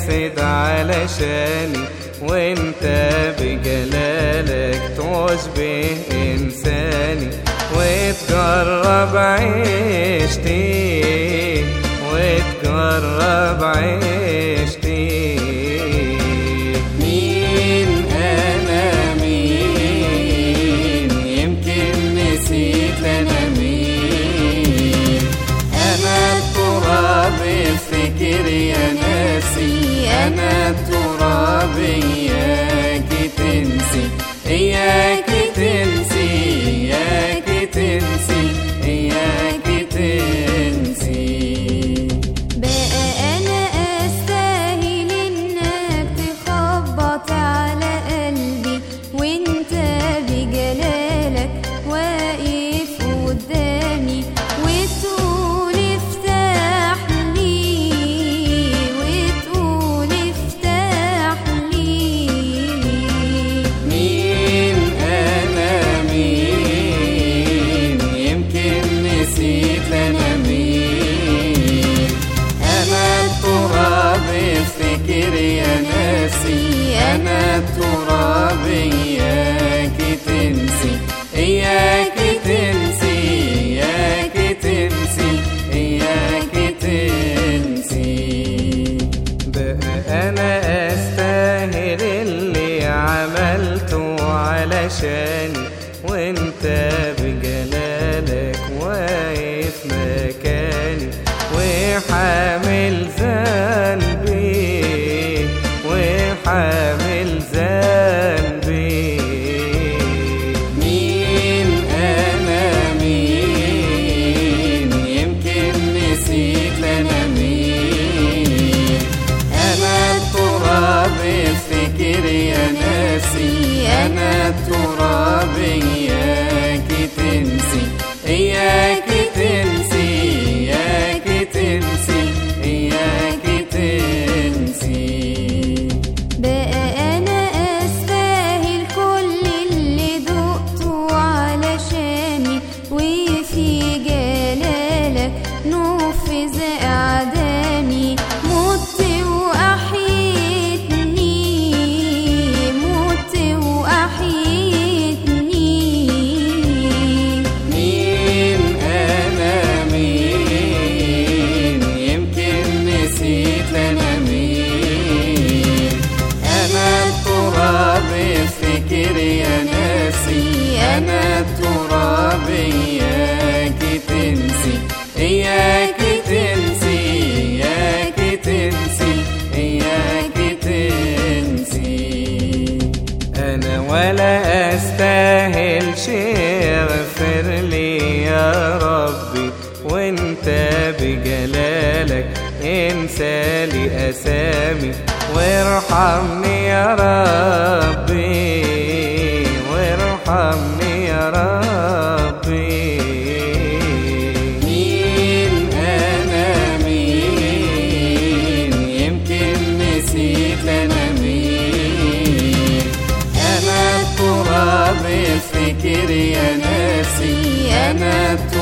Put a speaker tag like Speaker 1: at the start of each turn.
Speaker 1: تتجسد علشاني وانت بجلالك تشبه انساني وتجرب عيشتي وتجرب عيشتي
Speaker 2: مين أنا مين يمكن نسيت أنا مين أنا التراب افتكر يا نفسي أنا التراب إياك تنسي إياك تنسي إياك تنسي إياك تنسي
Speaker 3: بقى انا استاهل انك تخبط على قلبي وانت بجلالك واقف قدامي وتقول افتح لي وتقول افتح لي
Speaker 2: مين أنا مين يمكن نسيت أنا مين أنا التراب افتكر يا نفسي أنا التراب إياك تنسي إياك تنسي إياك تنسي إياك تنسي
Speaker 1: بقى انا استاهل اللي عملته علشاني وانت بجلالك واقف مكاني وحامل ذنبي وحامل ذنبي
Speaker 2: مين أنا مين يمكن نسيت أنا مين أنا التراب افتكر يا نفسي أنا التراب إياك تنسي إياك تنسي إياك تنسي إياك تنسي
Speaker 3: بقى انا استاهل كل اللي دقته علشاني وفي جلالك نفذ اعدامي مت واحيتني مت واحيتني
Speaker 2: مين أنا مين يمكن نسيت أنا مين أنا التراب افتكر يا نفسي أنا التراب إياك تنسي إياك تنسي إياك تنسي إياك تنسي
Speaker 1: أنا ولا أستاهل شيء اغفر لي يا ربي وانت بجلالك انسى لي أسامي وارحمني يا ربي وارحمني يا ربي
Speaker 2: مين أنا مين يمكن نسيت أنا مين أنا التراب افتكر يا نفسي أنا التراب